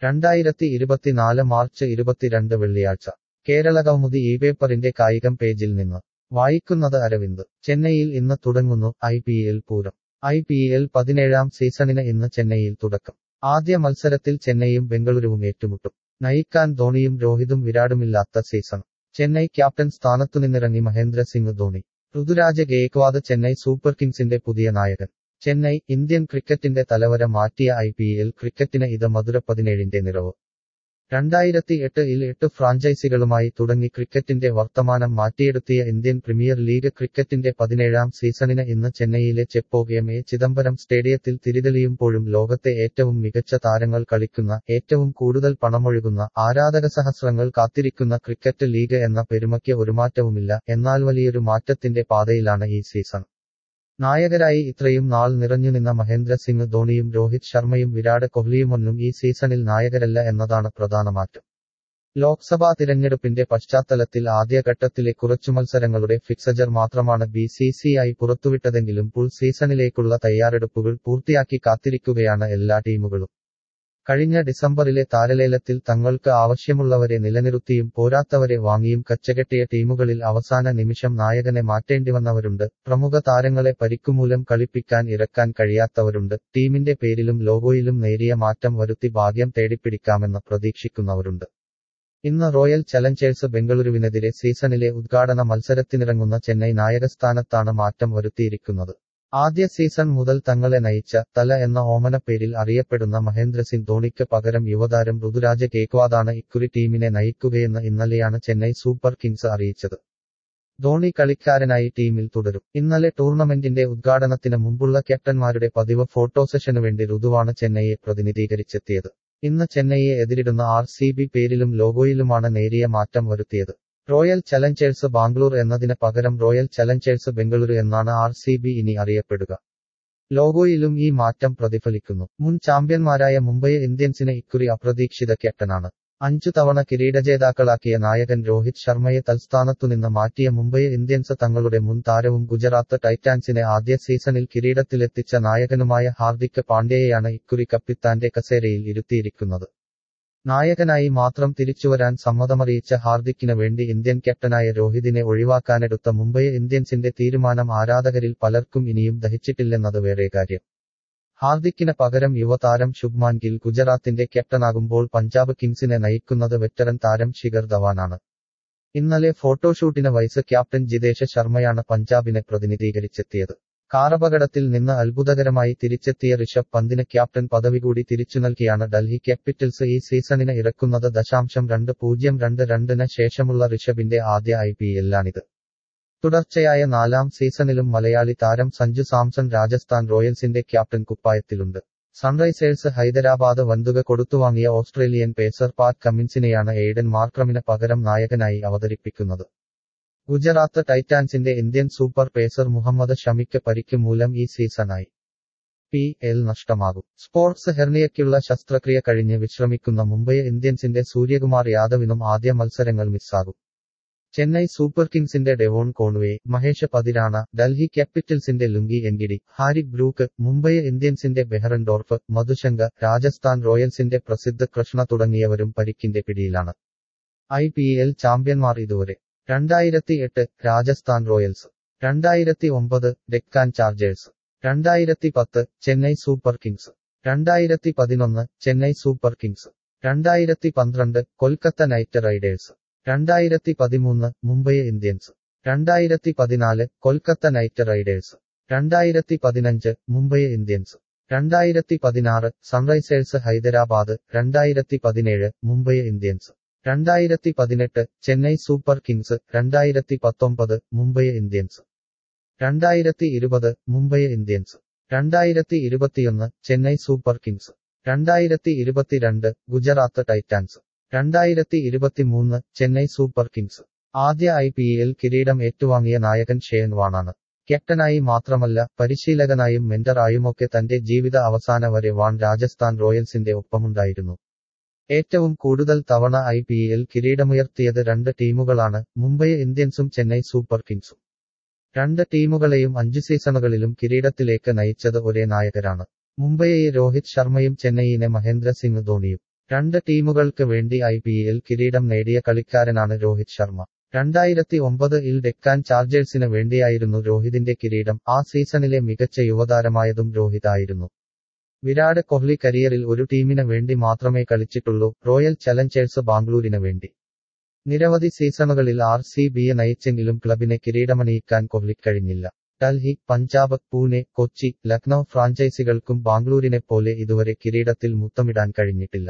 രണ്ടായിരത്തി ഇരുപത്തിനാല് മാർച്ച് ഇരുപത്തിരണ്ട് വെള്ളിയാഴ്ച കേരള കൗമുദി ഈ പേപ്പറിന്റെ കായികം പേജിൽ നിന്ന് വായിക്കുന്നത് അരവിന്ദ് ചെന്നൈയിൽ ഇന്ന് തുടങ്ങുന്നു ഐ പി എൽ പൂരം ഐ പി എൽ പതിനേഴാം സീസണിന് ഇന്ന് ചെന്നൈയിൽ തുടക്കം ആദ്യ മത്സരത്തിൽ ചെന്നൈയും ബംഗളൂരുവും ഏറ്റുമുട്ടും നയിക്കാൻ ധോണിയും രോഹിതും വിരാടുമില്ലാത്ത സീസൺ ചെന്നൈ ക്യാപ്റ്റൻ സ്ഥാനത്തുനിന്നിറങ്ങി മഹേന്ദ്ര സിംഗ് ധോണി ഋതുരാജ ഗേക്വാദ് ചെന്നൈ സൂപ്പർ കിങ്സിന്റെ പുതിയ നായകൻ ചെന്നൈ ഇന്ത്യൻ ക്രിക്കറ്റിന്റെ തലവര മാറ്റിയ ഐ പി എൽ ക്രിക്കറ്റിന് ഇത് മധുര പതിനേഴിന്റെ നിറവ് രണ്ടായിരത്തി എട്ടിൽ എട്ട് ഫ്രാഞ്ചൈസികളുമായി തുടങ്ങി ക്രിക്കറ്റിന്റെ വർത്തമാനം മാറ്റിയെടുത്തിയ ഇന്ത്യൻ പ്രീമിയർ ലീഗ് ക്രിക്കറ്റിന്റെ പതിനേഴാം സീസണിന് ഇന്ന് ചെന്നൈയിലെ ചെപ്പോഗ് എം എ ചിദംബരം സ്റ്റേഡിയത്തിൽ തിരിതെളിയുമ്പോഴും ലോകത്തെ ഏറ്റവും മികച്ച താരങ്ങൾ കളിക്കുന്ന ഏറ്റവും കൂടുതൽ പണമൊഴുകുന്ന ആരാധക സഹസ്രങ്ങൾ കാത്തിരിക്കുന്ന ക്രിക്കറ്റ് ലീഗ് എന്ന പെരുമയ്ക്ക് ഒരു മാറ്റവുമില്ല എന്നാൽ വലിയൊരു മാറ്റത്തിന്റെ പാതയിലാണ് ഈ സീസൺ നായകരായി ഇത്രയും നാൾ നിറഞ്ഞുനിന്ന മഹേന്ദ്ര സിംഗ് ധോണിയും രോഹിത് ശർമ്മയും വിരാട് കോഹ്ലിയുമൊന്നും ഈ സീസണിൽ നായകരല്ല എന്നതാണ് പ്രധാന മാറ്റം ലോക്സഭാ തിരഞ്ഞെടുപ്പിന്റെ പശ്ചാത്തലത്തിൽ ആദ്യഘട്ടത്തിലെ കുറച്ചു മത്സരങ്ങളുടെ ഫിക്സജർ മാത്രമാണ് ബി സി സി ഐ പുറത്തുവിട്ടതെങ്കിലും പുൾ സീസണിലേക്കുള്ള തയ്യാറെടുപ്പുകൾ പൂർത്തിയാക്കി കാത്തിരിക്കുകയാണ് എല്ലാ ടീമുകളും കഴിഞ്ഞ ഡിസംബറിലെ താരലേലത്തിൽ തങ്ങൾക്ക് ആവശ്യമുള്ളവരെ നിലനിർത്തിയും പോരാത്തവരെ വാങ്ങിയും കച്ചകെട്ടിയ ടീമുകളിൽ അവസാന നിമിഷം നായകനെ മാറ്റേണ്ടിവന്നവരുണ്ട് പ്രമുഖ താരങ്ങളെ പരിക്കുമൂലം കളിപ്പിക്കാൻ ഇറക്കാൻ കഴിയാത്തവരുണ്ട് ടീമിന്റെ പേരിലും ലോഗോയിലും നേരിയ മാറ്റം വരുത്തി ഭാഗ്യം തേടിപ്പിടിക്കാമെന്ന് പ്രതീക്ഷിക്കുന്നവരുണ്ട് ഇന്ന് റോയൽ ചലഞ്ചേഴ്സ് ബംഗളൂരുവിനെതിരെ സീസണിലെ ഉദ്ഘാടന മത്സരത്തിനിറങ്ങുന്ന ചെന്നൈ നായകസ്ഥാനത്താണ് മാറ്റം വരുത്തിയിരിക്കുന്നത് ആദ്യ സീസൺ മുതൽ തങ്ങളെ നയിച്ച തല എന്ന ഓമനപ്പേരിൽ അറിയപ്പെടുന്ന മഹേന്ദ്രസിംഗ് ധോണിക്ക് പകരം യുവതാരം ഋതുരാജ കേക്വാദാണ് ഇക്കുറി ടീമിനെ നയിക്കുകയെന്ന് ഇന്നലെയാണ് ചെന്നൈ സൂപ്പർ കിങ്സ് അറിയിച്ചത് ധോണി കളിക്കാരനായി ടീമിൽ തുടരും ഇന്നലെ ടൂർണമെന്റിന്റെ ഉദ്ഘാടനത്തിന് മുമ്പുള്ള ക്യാപ്റ്റന്മാരുടെ പതിവ് ഫോട്ടോ സെഷനു വേണ്ടി ഋതുവാണ് ചെന്നൈയെ പ്രതിനിധീകരിച്ചെത്തിയത് ഇന്ന് ചെന്നൈയെ എതിരിടുന്ന ആർ സി ബി പേരിലും ലോഗോയിലുമാണ് നേരിയ മാറ്റം വരുത്തിയത് റോയൽ ചലഞ്ചേഴ്സ് ബാംഗ്ലൂർ എന്നതിന് പകരം റോയൽ ചലഞ്ചേഴ്സ് ബംഗളൂരു എന്നാണ് ആർ സി ബി ഇനി അറിയപ്പെടുക ലോഗോയിലും ഈ മാറ്റം പ്രതിഫലിക്കുന്നു മുൻ ചാമ്പ്യന്മാരായ മുംബൈ ഇന്ത്യൻസിന് ഇക്കുറി അപ്രതീക്ഷിത ക്യാപ്റ്റനാണ് അഞ്ചു തവണ കിരീടജേതാക്കളാക്കിയ നായകൻ രോഹിത് ശർമ്മയെ തൽസ്ഥാനത്തുനിന്ന് മാറ്റിയ മുംബൈ ഇന്ത്യൻസ് തങ്ങളുടെ മുൻ താരവും ഗുജറാത്ത് ടൈറ്റാൻസിനെ ആദ്യ സീസണിൽ കിരീടത്തിലെത്തിച്ച നായകനുമായ ഹാർദിക് പാണ്ഡ്യയെയാണ് ഇക്കുറി കപ്പിത്താന്റെ കസേരയിൽ ഇരുത്തിയിരിക്കുന്നത് നായകനായി മാത്രം തിരിച്ചുവരാൻ സമ്മതമറിയിച്ച ഹാർദിക്കിന് വേണ്ടി ഇന്ത്യൻ ക്യാപ്റ്റനായ രോഹിതിനെ ഒഴിവാക്കാനെടുത്ത മുംബൈ ഇന്ത്യൻസിന്റെ തീരുമാനം ആരാധകരിൽ പലർക്കും ഇനിയും ദഹിച്ചിട്ടില്ലെന്നത് വേറെ കാര്യം ഹാർദിക്കിന് പകരം യുവതാരം ശുഭ്മാൻ ഗിൽ ഗുജറാത്തിന്റെ ക്യാപ്റ്റനാകുമ്പോൾ പഞ്ചാബ് കിങ്സിനെ നയിക്കുന്നത് വെറ്ററൻ താരം ശിഖർ ധവാനാണ് ഇന്നലെ ഫോട്ടോഷൂട്ടിന് വൈസ് ക്യാപ്റ്റൻ ജിതേഷ് ശർമ്മയാണ് പഞ്ചാബിനെ പ്രതിനിധീകരിച്ചെത്തിയത് കാറപകടത്തിൽ നിന്ന് അത്ഭുതകരമായി തിരിച്ചെത്തിയ ഋഷഭ് പന്തിന് ക്യാപ്റ്റൻ പദവി കൂടി തിരിച്ചു നൽകിയാണ് ഡൽഹി ക്യാപിറ്റൽസ് ഈ സീസണിന് ഇറക്കുന്നത് ദശാംശം രണ്ട് പൂജ്യം രണ്ട് രണ്ടിന് ശേഷമുള്ള ഋഷഭിന്റെ ആദ്യ ഐ പി എല്ലാണിത് തുടർച്ചയായ നാലാം സീസണിലും മലയാളി താരം സഞ്ജു സാംസൺ രാജസ്ഥാൻ റോയൽസിന്റെ ക്യാപ്റ്റൻ കുപ്പായത്തിലുണ്ട് സൺറൈസേഴ്സ് ഹൈദരാബാദ് വന്തുക കൊടുത്തുവാങ്ങിയ ഓസ്ട്രേലിയൻ പേസർ പാറ്റ് കമ്മിൻസിനെയാണ് എയ്ഡൻ മാർക്രമിന് പകരം നായകനായി അവതരിപ്പിക്കുന്നത് ഗുജറാത്ത് ടൈറ്റാൻസിന്റെ ഇന്ത്യൻ സൂപ്പർ പേസർ മുഹമ്മദ് ഷമിക്ക് പരിക്ക് മൂലം ഈ സീസണായി പി എൽ നഷ്ടമാകും സ്പോർട്സ് ഹെർണിയയ്ക്കുള്ള ശസ്ത്രക്രിയ കഴിഞ്ഞ് വിശ്രമിക്കുന്ന മുംബൈ ഇന്ത്യൻസിന്റെ സൂര്യകുമാർ യാദവിനും ആദ്യ മത്സരങ്ങൾ മിസ്സാകും ചെന്നൈ സൂപ്പർ കിങ്സിന്റെ ഡെവോൺ കോൺവേ മഹേഷ് പതിരാണ ഡൽഹി ക്യാപിറ്റൽസിന്റെ Lungi Ngidi Harry Brook Mumbai ഇന്ത്യൻസിന്റെ ബെഹറൻഡോർഫ് മധുശങ്ക രാജസ്ഥാൻ റോയൽസിന്റെ പ്രസിദ്ധ കൃഷ്ണ തുടങ്ങിയവരും പരിക്കിന്റെ പിടിയിലാണ് ഐ പി എൽ ചാമ്പ്യന്മാർ ഇതുവരെ രണ്ടായിരത്തി എട്ട് രാജസ്ഥാൻ റോയൽസ് രണ്ടായിരത്തി ഒമ്പത് ഡെക്കാൻ ചാർജേഴ്സ് രണ്ടായിരത്തി പത്ത് ചെന്നൈ സൂപ്പർ കിങ്സ് രണ്ടായിരത്തി പതിനൊന്ന് ചെന്നൈ സൂപ്പർ കിങ്സ് രണ്ടായിരത്തി പന്ത്രണ്ട് കൊൽക്കത്ത നൈറ്റ് റൈഡേഴ്സ് രണ്ടായിരത്തി പതിമൂന്ന് മുംബൈ ഇന്ത്യൻസ് രണ്ടായിരത്തി പതിനാല് കൊൽക്കത്ത നൈറ്റ് റൈഡേഴ്സ് രണ്ടായിരത്തി പതിനഞ്ച് മുംബൈ ഇന്ത്യൻസ് രണ്ടായിരത്തി പതിനാറ് സൺറൈസേഴ്സ് ഹൈദരാബാദ് രണ്ടായിരത്തി പതിനേഴ് മുംബൈ ഇന്ത്യൻസ് രണ്ടായിരത്തി പതിനെട്ട് ചെന്നൈ സൂപ്പർ കിങ്സ് രണ്ടായിരത്തി പത്തൊമ്പത് മുംബൈ ഇന്ത്യൻസ് രണ്ടായിരത്തി ഇരുപത് മുംബൈ ഇന്ത്യൻസ് രണ്ടായിരത്തി ഇരുപത്തിയൊന്ന് ചെന്നൈ സൂപ്പർ കിങ്സ് രണ്ടായിരത്തി ഇരുപത്തിരണ്ട് ഗുജറാത്ത് ടൈറ്റാൻസ് രണ്ടായിരത്തി ഇരുപത്തിമൂന്ന് ചെന്നൈ സൂപ്പർ കിങ്സ് ആദ്യ ഐ പി എൽ കിരീടം ഏറ്റുവാങ്ങിയ നായകൻ ഷെയൻ വാണാണ് ക്യാപ്റ്റനായി മാത്രമല്ല പരിശീലകനായും മെന്ററായുമൊക്കെ തന്റെ ജീവിത അവസാന വരെ വാൺ രാജസ്ഥാൻ റോയൽസിന്റെ ഒപ്പമുണ്ടായിരുന്നു ഏറ്റവും കൂടുതൽ തവണ ഐ പി എൽ കിരീടമുയർത്തിയത് രണ്ട് ടീമുകളാണ് മുംബൈ ഇന്ത്യൻസും ചെന്നൈ സൂപ്പർ കിങ്സും രണ്ട് ടീമുകളെയും അഞ്ചു സീസണുകളിലും കിരീടത്തിലേക്ക് നയിച്ചത് ഒരേ നായകരാണ് മുംബൈയെ രോഹിത് ശർമ്മയും ചെന്നൈയിനെ മഹേന്ദ്ര സിംഗ് ധോണിയും രണ്ട് ടീമുകൾക്ക് വേണ്ടി ഐ പി എൽ കിരീടം നേടിയ കളിക്കാരനാണ് രോഹിത് ശർമ്മ രണ്ടായിരത്തി ഒമ്പത് ഇൽ ഡെക്കാൻ ചാർജേഴ്സിന് വേണ്ടിയായിരുന്നു രോഹിതിന്റെ കിരീടം ആ സീസണിലെ മികച്ച യുവതാരമായതും രോഹിതായിരുന്നു വിരാട് കോഹ്ലി കരിയറിൽ ഒരു ടീമിന് വേണ്ടി മാത്രമേ കളിച്ചിട്ടുള്ളൂ റോയൽ ചലഞ്ചേഴ്സ് ബാംഗ്ലൂരിന് വേണ്ടി നിരവധി സീസണുകളിൽ ആർ സി ബിയെ നയിച്ചെങ്കിലും ക്ലബിനെ കിരീടമണിയിക്കാൻ കോഹ്ലിക്ക് കഴിഞ്ഞില്ല ഡൽഹി പഞ്ചാബ് പൂനെ കൊച്ചി ലക്നൌ ഫ്രാഞ്ചൈസികൾക്കും ബാംഗ്ലൂരിനെ പോലെ ഇതുവരെ കിരീടത്തിൽ മുത്തമിടാൻ കഴിഞ്ഞിട്ടില്ല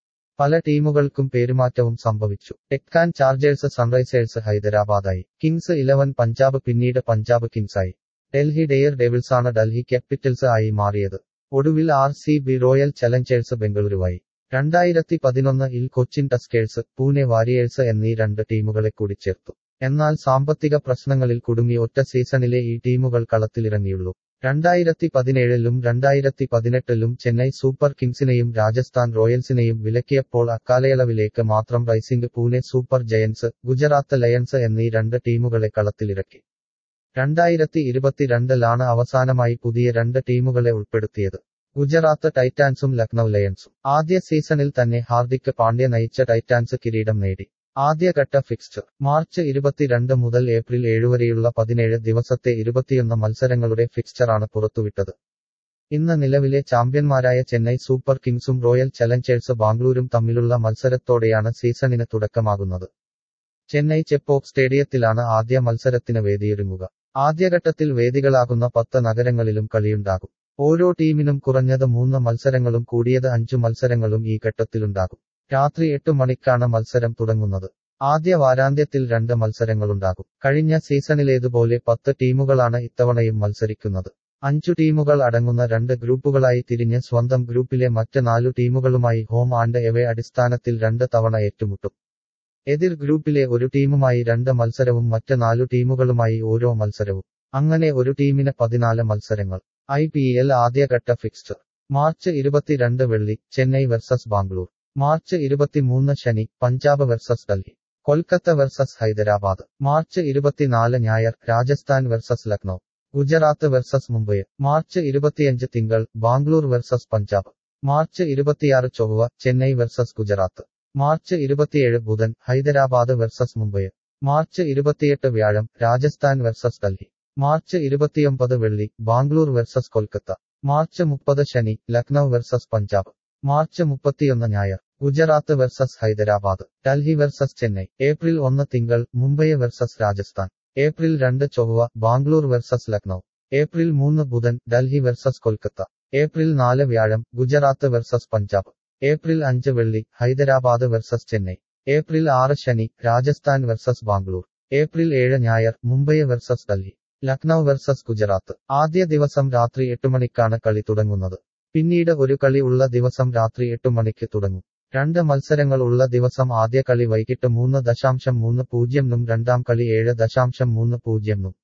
പല ടീമുകൾക്കും പേരുമാറ്റവും സംഭവിച്ചു ഡെക്കാൻ ചാർജേഴ്സ് സൺറൈസേഴ്സ് ഹൈദരാബാദായി കിങ്സ് ഇലവൻ പഞ്ചാബ് പിന്നീട് പഞ്ചാബ് കിങ്സായി ഡൽഹി ഡെയർ ഡെവിൾസാണ് ഡൽഹി ക്യാപിറ്റൽസ് ആയി മാറിയത് ഒടുവിൽ R C B royal challengers ബംഗളൂരുവായി രണ്ടായിരത്തി പതിനൊന്ന് ഇൽ കൊച്ചിൻ ടസ്കേഴ്സ് പൂനെ വാരിയേഴ്സ് എന്നീ രണ്ട് ടീമുകളെ കൂടി ചേർത്തു എന്നാൽ സാമ്പത്തിക പ്രശ്നങ്ങളിൽ കുടുങ്ങി ഒറ്റ സീസണിലെ ഈ ടീമുകൾ കളത്തിലിറങ്ങിയുള്ളൂ രണ്ടായിരത്തി പതിനേഴിലും രണ്ടായിരത്തി പതിനെട്ടിലും ചെന്നൈ സൂപ്പർ കിങ്സിനെയും രാജസ്ഥാൻ റോയൽസിനെയും വിലക്കിയപ്പോൾ അക്കാലയളവിലേക്ക് മാത്രം rising Pune super giants Gujarat lions എന്നീ രണ്ട് ടീമുകളെ കളത്തിലിറക്കി രണ്ടായിരത്തി ഇരുപത്തിരണ്ടിലാണ് അവസാനമായി പുതിയ രണ്ട് ടീമുകളെ ഉൾപ്പെടുത്തിയത് ഗുജറാത്ത് ടൈറ്റാൻസും ലക്നൌ ലയൺസും ആദ്യ സീസണിൽ തന്നെ ഹാർദിക് പാണ്ഡ്യ നയിച്ച ടൈറ്റാൻസ് കിരീടം നേടി ആദ്യഘട്ട ഫിക്സ്ചർ മാർച്ച് ഇരുപത്തിരണ്ട് മുതൽ ഏപ്രിൽ ഏഴ് വരെയുള്ള പതിനേഴ് ദിവസത്തെ ഇരുപത്തിയൊന്ന് മത്സരങ്ങളുടെ ഫിക്സ്ചറാണ് പുറത്തുവിട്ടത് ഇന്ന് നിലവിലെ ചാമ്പ്യന്മാരായ ചെന്നൈ സൂപ്പർ കിങ്സും റോയൽ ചലഞ്ചേഴ്സ് ബാംഗ്ലൂരും തമ്മിലുള്ള മത്സരത്തോടെയാണ് സീസണിന് തുടക്കമാകുന്നത് ചെന്നൈ ചെപ്പോക്ക് സ്റ്റേഡിയത്തിലാണ് ആദ്യ മത്സരത്തിന് വേദിയൊരുങ്ങുക ആദ്യഘട്ടത്തിൽ വേദികളാകുന്ന പത്ത് നഗരങ്ങളിലും കളിയുണ്ടാകും ഓരോ ടീമിനും കുറഞ്ഞത് മൂന്ന് മത്സരങ്ങളും കൂടിയത് അഞ്ചു മത്സരങ്ങളും ഈ ഘട്ടത്തിലുണ്ടാകും രാത്രി എട്ട് മണിക്കാണ് മത്സരം തുടങ്ങുന്നത് ആദ്യ വാരാന്ത്യത്തിൽ രണ്ട് മത്സരങ്ങളുണ്ടാകും കഴിഞ്ഞ സീസണിലേതുപോലെ പത്ത് ടീമുകളാണ് ഇത്തവണയും മത്സരിക്കുന്നത് അഞ്ചു ടീമുകൾ അടങ്ങുന്ന രണ്ട് ഗ്രൂപ്പുകളായി തിരിഞ്ഞ് സ്വന്തം ഗ്രൂപ്പിലെ മറ്റ് നാലു ടീമുകളുമായി ഹോം ആൻഡ് എവേ അടിസ്ഥാനത്തിൽ രണ്ട് തവണ ഏറ്റുമുട്ടും എതിർ ഗ്രൂപ്പിലെ ഒരു ടീമുമായി രണ്ട് മത്സരവും മറ്റ് നാലു ടീമുകളുമായി ഓരോ മത്സരവും അങ്ങനെ ഒരു ടീമിന് പതിനാല് മത്സരങ്ങൾ ഐ പി എൽ ആദ്യഘട്ട ഫിക്സ്ചർ മാർച്ച് ഇരുപത്തിരണ്ട് വെള്ളി ചെന്നൈ വെർസസ് ബാംഗ്ലൂർ മാർച്ച് ഇരുപത്തിമൂന്ന് ശനി Punjab versus Delhi Kolkata versus Hyderabad March ഇരുപത്തിനാല് ഞായർ Rajasthan versus Lucknow Gujarat versus Mumbai March ഇരുപത്തിയഞ്ച് തിങ്കൾ ബാംഗ്ലൂർ വെർസസ് പഞ്ചാബ് മാർച്ച് ഇരുപത്തിയാറ് ചൊവ്വ ചെന്നൈ വെർസസ് ഗുജറാത്ത് മാർച്ച് ഇരുപത്തിയേഴ് ബുധൻ ഹൈദരാബാദ് വെർസസ് മുംബൈ മാർച്ച് ഇരുപത്തിയെട്ട് വ്യാഴം രാജസ്ഥാൻ വെർസസ് ഡൽഹി മാർച്ച് ഇരുപത്തിയൊമ്പത് വെള്ളി ബാംഗ്ലൂർ വെർസസ് കൊൽക്കത്ത മാർച്ച് മുപ്പത് ശനി ലക്നൌ വെർസസ് പഞ്ചാബ് മാർച്ച് മുപ്പത്തിയൊന്ന് ഞായർ Gujarat versus Hyderabad Delhi versus Chennai April ഒന്ന് തിങ്കൾ മുംബൈ വെർസസ് രാജസ്ഥാൻ ഏപ്രിൽ രണ്ട് ചൊവ്വ ബാംഗ്ലൂർ വെർസസ് ലക്നൌ ഏപ്രിൽ മൂന്ന് ബുധൻ ഡൽഹി വെർസസ് കൊൽക്കത്ത ഏപ്രിൽ നാല് വ്യാഴം ഗുജറാത്ത് വെർസസ് പഞ്ചാബ് ഏപ്രിൽ അഞ്ച് വെള്ളി ഹൈദരാബാദ് വെർസസ് ചെന്നൈ ഏപ്രിൽ ആറ് ശനി രാജസ്ഥാൻ വെർസസ് ബാംഗ്ലൂർ ഏപ്രിൽ ഏഴ് ഞായർ മുംബൈ വെർസസ് ഡൽഹി ലക്നൌ വെർസസ് ഗുജറാത്ത് ആദ്യ ദിവസം രാത്രി എട്ട് മണിക്കാണ് കളി തുടങ്ങുന്നത് പിന്നീട് ഒരു കളി ഉള്ള ദിവസം രാത്രി എട്ട് മണിക്ക് തുടങ്ങും രണ്ട് മത്സരങ്ങൾ ഉള്ള ദിവസം ആദ്യ കളി വൈകിട്ട് മൂന്ന് ദശാംശം മൂന്ന് പൂജ്യം നും രണ്ടാം കളി ഏഴ് ദശാംശം മൂന്ന് പൂജ്യം നും